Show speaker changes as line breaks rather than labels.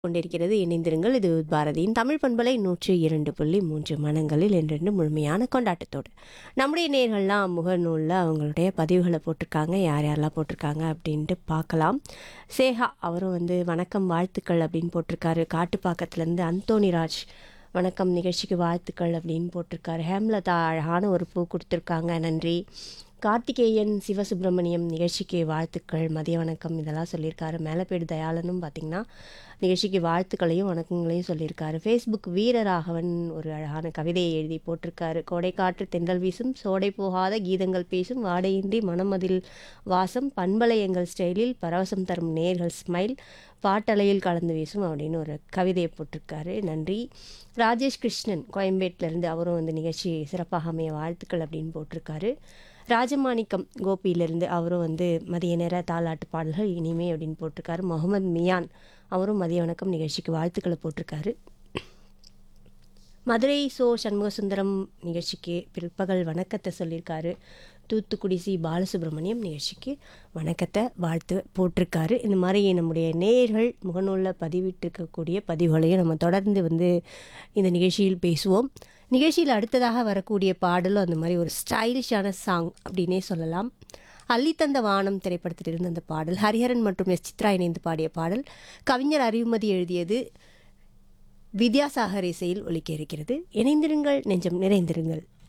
கொண்டிருக்கிறது இணைந்திருங்கள் இது பாரதியின் தமிழ் பண்பலை நூற்றி இரண்டு புள்ளி மூன்று மனங்களில் என்றென்று முழுமையான கொண்டாட்டத்தோடு நம்முடைய நேர்கள்லாம் முகநூலில் அவங்களுடைய பதிவுகளை போட்டிருக்காங்க யார் யாரெல்லாம் போட்டிருக்காங்க அப்படின்ட்டு பார்க்கலாம் சேகா அவரும் வந்து வணக்கம் வாழ்த்துக்கள் அப்படின்னு போட்டிருக்காரு காட்டுப்பாக்கத்துலேருந்து அந்தோணிராஜ் வணக்கம் நிகழ்ச்சிக்கு வாழ்த்துக்கள் அப்படின்னு போட்டிருக்காரு ஹேம்லதா அழகான ஒரு பூ கொடுத்துருக்காங்க நன்றி கார்த்திகேயன் சிவசுப்பிரமணியம் நிகழ்ச்சிக்கு வாழ்த்துக்கள் மதிய வணக்கம் இதெல்லாம் சொல்லியிருக்காரு மேலப்பேடு தயாளனும் பார்த்திங்கன்னா நிகழ்ச்சிக்கு வாழ்த்துக்களையும் வணக்கங்களையும் சொல்லியிருக்காரு ஃபேஸ்புக் வீரராகவன் ஒரு அழகான கவிதையை எழுதி போட்டிருக்காரு கோடைக்காற்று தென்றல் வீசும் சோடை போகாத கீதங்கள் பேசும் வாடையின்றி மனமதில் வாசம் பண்பலை எங்கள் ஸ்டைலில் பரவசம் தரும் நேர்கள் ஸ்மைல் பாட்டலையில் கலந்து வீசும் அப்படின்னு ஒரு கவிதையை போட்டிருக்காரு நன்றி ராஜேஷ் கிருஷ்ணன் கோயம்பேட்டிலேருந்து அவரும் வந்து நிகழ்ச்சி சிறப்பாக அமைய வாழ்த்துக்கள் அப்படின்னு போட்டிருக்காரு ராஜமாணிக்கம் கோபியிலிருந்து அவரும் வந்து மதிய நேர தாலாட்டு பாடல்கள் இனிமே அப்படின்னு போட்டிருக்காரு முகமது மியான் அவரும் மதிய வணக்கம் நிகழ்ச்சிக்கு வாழ்த்துக்களை போட்டிருக்காரு மதுரை சோ சண்முகசுந்தரம் நிகழ்ச்சிக்கு பிற்பகல் வணக்கத்தை சொல்லியிருக்காரு தூத்துக்குடி சி பாலசுப்ரமணியம் நிகழ்ச்சிக்கு வணக்கத்தை வாழ்த்து போட்டிருக்காரு இந்த மாதிரி நம்முடைய நேயர்கள் முகநூலில் பதிவிட்டிருக்கக்கூடிய பதிவுகளையும் நம்ம தொடர்ந்து வந்து இந்த நிகழ்ச்சியில் பேசுவோம் நிகழ்ச்சியில் அடுத்ததாக வரக்கூடிய பாடலும் அந்த மாதிரி ஒரு ஸ்டைலிஷான சாங் அப்படின்னே சொல்லலாம் அள்ளித்தந்த வானம் திரைப்படத்தில் இருந்த அந்த பாடல் ஹரிஹரன் மற்றும் எஸ் சித்ரா இணைந்து பாடிய பாடல் கவிஞர் அறிவுமதி எழுதியது வித்யாசாகர் இசையில் ஒலிக்க இருக்கிறது இணைந்திருங்கள் நெஞ்சம் நிறைந்திருங்கள்